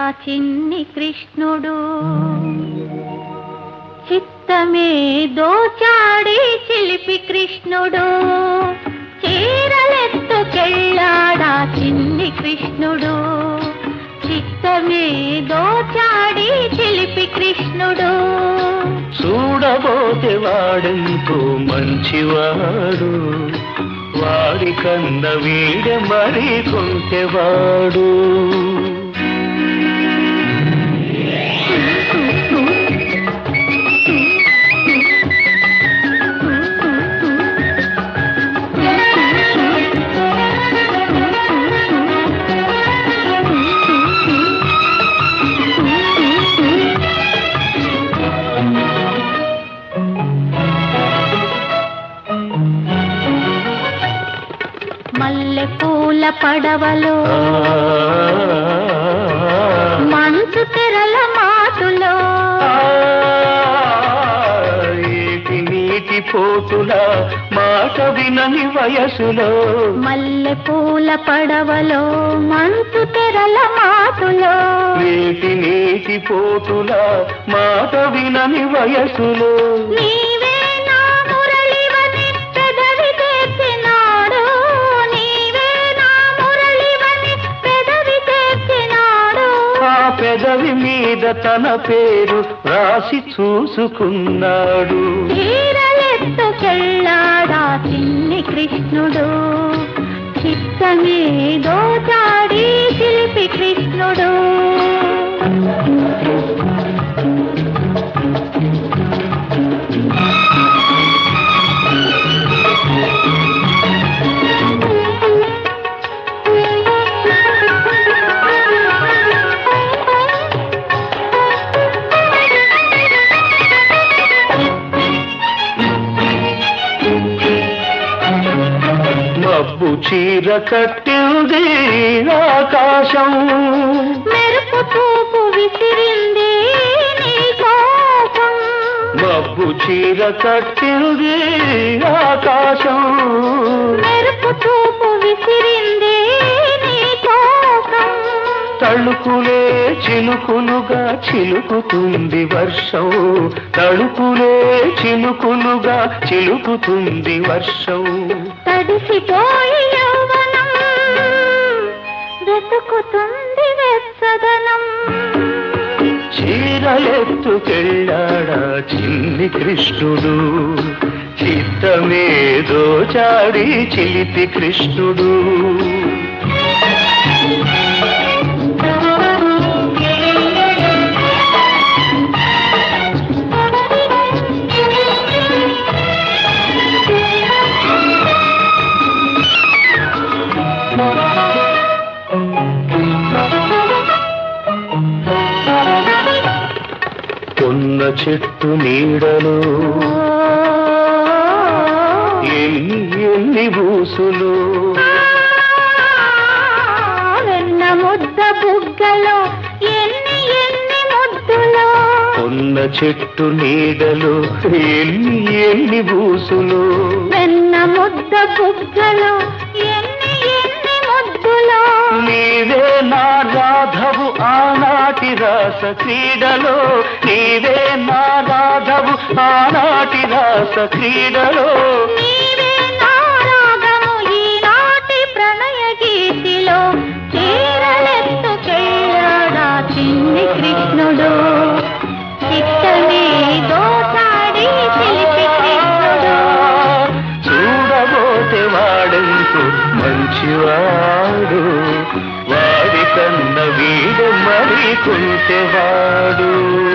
చిన్ని కృష్ణుడు చిత్తమే దోచాడి చిలిపి కృష్ణుడు చీరలెత్తుకెళ్ళాడా చిన్ని కృష్ణుడు చిత్తమే దోచాడి చిలిపి కృష్ణుడు చూడబోతే వాడెంతో మంచివాడు వాడి కన్న వీడ మరి కొంటెవాడు మల్లె పూల పడవలో మంచు తెరల మాటులో ఏటి నీటి పోతుల మాట వినని వయసులో మల్లె పూల పడవలో మంచు తెరల మాటులో నీటి నీటి పోతుల మాట వినని వయసులో నీవే నా మురళివని పెదవి తెచ్చినాడు నీవే నా మురళివని పెదవి తెచ్చినాడు ఆ పెదవి మీద తన పేరు రాసి చూసుకున్నాడు చీరలెత్తుకెళ్ళాడా చిన్ని కృష్ణుడు చిత్తమే దోచాడి శిల్పి కృష్ణుడు మబ్బు చీర కట్టింది ఆకాశం మెరుపు చూపు విసిరింది నీ కోసం మబ్బు చీర కట్టింది ఆకాశం మెరుపు చూపు విసిరింది నీ కోసం తళుకులే చినుకులుగా చిలుకుతుంది వర్షం తళుకులే చినుకులుగా చిలుకుతుంది వర్షం తడిసిపోయి యౌవనం వెతుకుతుంది వెచ్చదనం చీరలెత్తుకెళ్ళాడా చిన్ని కృష్ణుడు చిత్తమే దోచాడి చిలిపి కృష్ణుడు కొన్న చెట్టు నీడలో ఎన్ని ఎన్ని బూసులు వెన్న ముద్ద బుగ్గలో ఎన్ని ఎన్ని ముద్దులో కొన్న చెట్టు నీడలో ఎన్ని ఎన్ని బూసులు వెన్న ముద్ద బుగ్గలో ఎన్ని ఎన్ని ముద్దులో నీవే నా రాధవు ఆనాటి రాస క్రీడలో నీవే నా రాధవు ఆనాటి రాస క్రీడలో నీవే నా రాగము ఈనాటి ప్రణయ గీతిలో చీరలెత్తుకెళ్ళాడా చిన్ని కృష్ణుడు చిత్తమే దోచాడి చిలిపి కృష్ణుడు చూడబోతే వాడెంతో మంచివాడు వాడి కన్న వీడు మరి కుంటెవాడు